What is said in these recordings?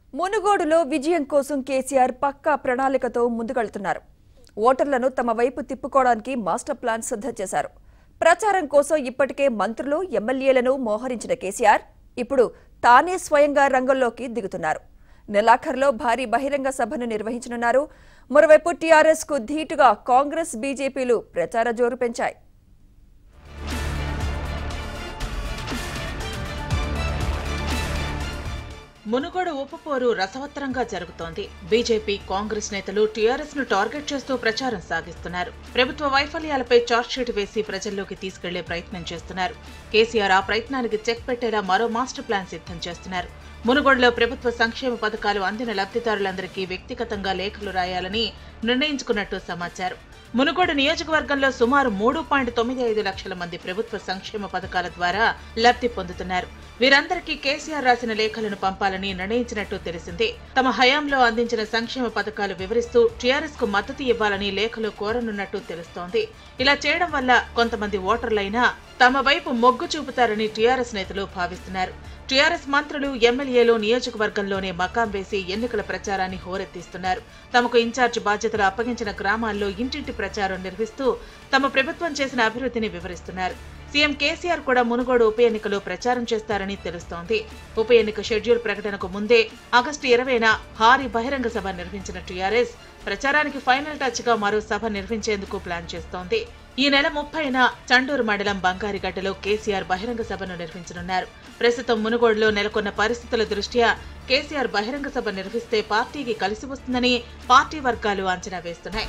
మునుగోడులో విజయం కోసం కేసీఆర్ పక్కా ప్రణాళికతో ముందుకెళ్తున్నారు ఓటర్లను తమ వైపు తిప్పుకోవడానికి మాస్టర్ ప్లాన్ సిద్ధం చేశారు ప్రచారం కోసం ఇప్పటికే మంత్రులు ఎమ్మెల్యేలను మోహరించిన కేసీఆర్ ఇప్పుడు తానే స్వయంగా రంగంలోకి దిగుతున్నారు నెలాఖరులో భారీ బహిరంగ సభను నిర్వహించనున్నారు మరోవైపు టీఆర్ఎస్ కు ధీటుగా కాంగ్రెస్ బీజేపీలు ప్రచార జోరు పెంచాయి మునుగోడు ఉపపోరు రసవత్తరంగా జరుగుతోంది బీజేపీ కాంగ్రెస్ నేతలు టీఆర్ఎస్ ను టార్గెట్ చేస్తూ ప్రచారం సాగిస్తున్నారు ప్రభుత్వ వైఫల్యాలపై చార్జ్షీట్ వేసి ప్రజల్లోకి తీసుకెళ్లే ప్రయత్నం చేస్తున్నారు కేసీఆర్ ఆ ప్రయత్నానికి చెక్ పెట్టేలా మరో మాస్టర్ ప్లాన్ సిద్ధం చేస్తున్నారు మునుగోడులో ప్రభుత్వ సంక్షేమ పథకాలు అందిన లబ్ధిదారులందరికీ వ్యక్తిగతంగా లేఖలు రాయాలని నిర్ణయించుకున్నట్టు సమాచారం మునుగోడు నియోజకవర్గంలో సుమారు మూడు పాయింట్ తొమ్మిది ఐదు లక్షల మంది ప్రభుత్వ సంక్షేమ పథకాల ద్వారా లబ్ధి పొందుతున్నారు వీరందరికీ కేసీఆర్ రాసిన లేఖలను పంపాలని నిర్ణయించినట్టు తెలిసింది తమ హయాంలో అందించిన సంక్షేమ పథకాలు వివరిస్తూ టీఆర్ఎస్ కు మద్దతు ఇవ్వాలని లేఖలు కోరనున్నట్టు తెలుస్తోంది ఇలా చేయడం వల్ల కొంతమంది ఓటర్లైనా తమ వైపు మొగ్గు చూపుతారని టీఆర్ఎస్ నేతలు భావిస్తున్నారు టీఆర్ఎస్ మంత్రులు ఎమ్మెల్యేలు నియోజకవర్గంలోనే మకాం వేసి ఎన్నికల ప్రచారాన్ని హోరెత్తిస్తున్నారు తమకు ఇన్ఛార్జ్ బాధ్యతలు అప్పగించిన గ్రామాల్లో ఇంటింటి ప్రచారం నిర్వహిస్తూ తమ ప్రభుత్వం చేసిన అభివృద్ధిని వివరిస్తున్నారు సీఎం కేసీఆర్ కూడా మునుగోడు ఉప ఎన్నికలో ప్రచారం చేస్తారని తెలుస్తోంది ఉప ఎన్నిక షెడ్యూల్ ప్రకటనకు ముందే ఆగస్టు ఇరవైన భారీ బహిరంగ సభ నిర్వహించిన టీఆర్ఎస్ ప్రచారానికి ఫైనల్ టచ్ గా మరో సభ నిర్వహించేందుకు ప్లాన్ చేస్తోంది ఈ నెల ముప్పైన చండూరు మండలం బంగారిగడ్డలో కేసీఆర్ బహిరంగ సభను నిర్వహించనున్నారు ప్రస్తుతం మునుగోడులో నెలకొన్న పరిస్థితుల దృష్ట్యా కేసీఆర్ బహిరంగ సభ నిర్వహిస్తే పార్టీకి కలిసి వస్తుందని పార్టీ వర్గాలు అంచనా వేస్తున్నాయి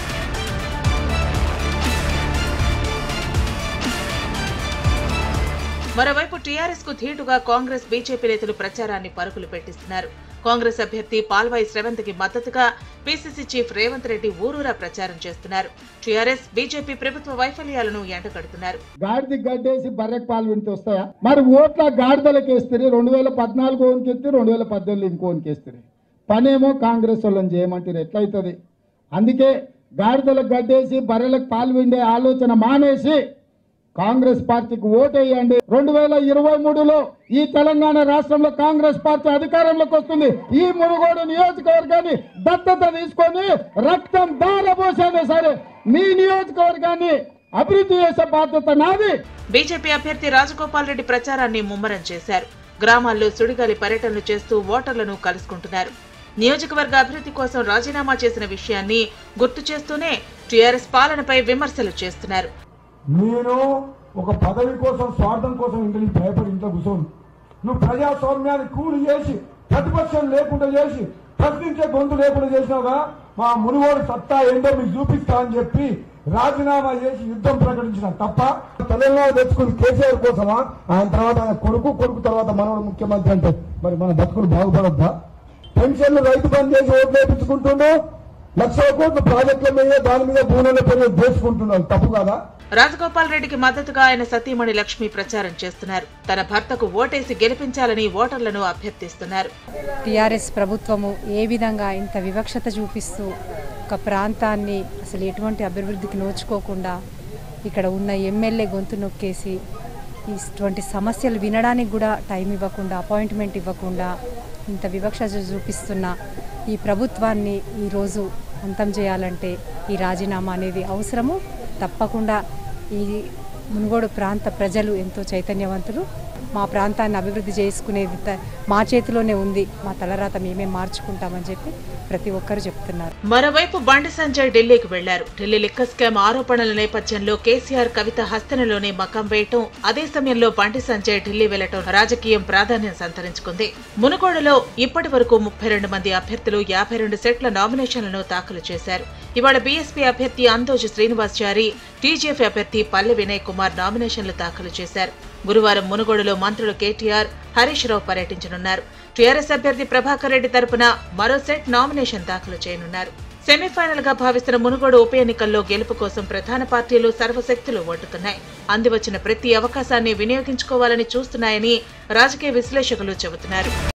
మరోవైపు టీఆర్ఎస్ కు ధీటుగా కాంగ్రెస్ బీజేపీ నేతలు ప్రచారాన్ని పరుగులు పెట్టిస్తున్నారు కాంగ్రెస్ అభ్యర్థి పాల్వాయి శ్రవంత్ కి మద్దతుగా పీసీసీ చీఫ్ రేవంత్ రెడ్డి ఊరూరా ప్రచారం చేస్తున్నారు టీఆర్ఎస్ బీజేపీ ప్రభుత్వ వైఫల్యాలను ఎండగడుతున్నారు గాడిద గడ్డేసి బర్రెకు పాలు వింటూ వస్తాయా మరి ఓట్ల గాడిదలకు వేస్తారు రెండు వేల పద్నాలుగు ఓనికి ఎత్తి రెండు వేల పద్దెనిమిది ఇంకోనికి వేస్తారు పనేమో కాంగ్రెస్ వాళ్ళని చేయమంటారు ఎట్లయితుంది అందుకే గాడిదలకు గడ్డేసి బర్రెలకు పాలు విండే ఆలోచన మానేసి కాంగ్రెస్ పార్టీకి ఓటేయండి రెండు వేల ఇరవై మూడులో ఈ తెలంగాణ రాష్ట్రంలో కాంగ్రెస్ పార్టీ అధికారంలోకి వస్తుంది ఈ మునుగోడు నియోజకవర్గాన్ని దత్తత తీసుకొని రక్తం దారబోసైనా సరే మీ నియోజకవర్గాన్ని అభివృద్ధి చేసే బాధ్యత నాది బీజేపీ అభ్యర్థి రాజగోపాల్ రెడ్డి ప్రచారాన్ని ముమ్మరం చేశారు గ్రామాల్లో సుడిగాలి పర్యటనలు చేస్తూ ఓటర్లను కలుసుకుంటున్నారు నియోజకవర్గ అభివృద్ధి కోసం రాజీనామా చేసిన విషయాన్ని గుర్తు చేస్తూనే టీఆర్ఎస్ పాలనపై విమర్శలు చేస్తున్నారు నేను ఒక పదవి కోసం స్వార్థం కోసం ఇంటి నుంచి భయపడి ఇంట్లో కూర్చోను నువ్వు ప్రజాస్వామ్యాన్ని కూలి చేసి ప్రతిపక్షం లేకుండా చేసి ప్రశ్నించే గొంతు లేకుండా చేసినావుగా మా మునుగోడు సత్తా ఏంటో మీకు చూపిస్తా అని చెప్పి రాజీనామా చేసి యుద్ధం ప్రకటించిన తప్ప తెలంగాణ తెచ్చుకుని కేసీఆర్ కోసమా ఆయన తర్వాత ఆయన కొడుకు కొడుకు తర్వాత మనవడు ముఖ్యమంత్రి అంటే మరి మన బతుకులు బాగుపడొద్దా పెన్షన్లు రైతు బంద్ చేసి ఓట్లు వేయించుకుంటుండు లక్షల కోట్ల ప్రాజెక్టుల మీద దాని మీద భూముల పేరు దోచుకుంటున్నారు తప్పు కదా రాజగోపాల్ రెడ్డికి మద్దతుగా ఆయన సతీమణి లక్ష్మి ప్రచారం చేస్తున్నారు తన భర్తకు ఓటేసి గెలిపించాలని ఓటర్లను అభ్యర్థిస్తున్నారు టీఆర్ఎస్ ప్రభుత్వము ఏ విధంగా ఇంత వివక్షత చూపిస్తూ ఒక ప్రాంతాన్ని అసలు ఎటువంటి అభివృద్ధికి నోచుకోకుండా ఇక్కడ ఉన్న ఎమ్మెల్యే గొంతు నొక్కేసి ఇటువంటి సమస్యలు వినడానికి కూడా టైం ఇవ్వకుండా అపాయింట్మెంట్ ఇవ్వకుండా ఇంత వివక్ష చూ- చూపిస్తున్న ఈ ప్రభుత్వాన్ని ఈరోజు అంతం చేయాలంటే ఈ రాజీనామా అనేది అవసరము తప్పకుండా ఈ మునుగోడు ప్రాంత ప్రజలు ఎంతో చైతన్యవంతులు మా ప్రాంతాన్ని అభివృద్ధి చేసుకునేది త- మా చేతిలోనే ఉంది మా తలరాత మేమే మార్చుకుంటామని చెప్పి ప్రతి ఒక్కరు చెప్తున్నారు మరోవైపు బండి సంజయ్ ఢిల్లీకి వెళ్లారు ఢిల్లీ లిక్క స్కామ్ ఆరోపణల నేపథ్యంలో కేసీఆర్ కవిత హస్తనలోనే మకం వేయటం అదే సమయంలో బండి సంజయ్ ఢిల్లీ వెళ్లటం రాజకీయం ప్రాధాన్యం సంతరించుకుంది మునుగోడులో ఇప్పటి వరకు ముప్పై రెండు మంది అభ్యర్థులు యాభై రెండు సెట్ల నామినేషన్లను దాఖలు చేశారు ఇవాళ బీఎస్పీ అభ్యర్థి అందోజు శ్రీనివాస్చారి టీజీఎఫ్ అభ్యర్థి పల్లె వినయ్ కుమార్ నామినేషన్లు దాఖలు చేశారు గురువారం మునుగోడులో మంత్రులు కేటీఆర్ హరీష్ రావు పర్యటించనున్నారు టీఆర్ఎస్ అభ్యర్థి ప్రభాకర్ రెడ్డి తరపున మరో సెట్ నామినేషన్ దాఖలు చేయనున్నారు సెమీఫైనల్ గా భావిస్తున్న మునుగోడు ఉప ఎన్నికల్లో గెలుపు కోసం ప్రధాన పార్టీలు సర్వశక్తులు ఒడ్డుతున్నాయి అందివచ్చిన ప్రతి అవకాశాన్ని వినియోగించుకోవాలని చూస్తున్నాయని రాజకీయ విశ్లేషకులు చెబుతున్నారు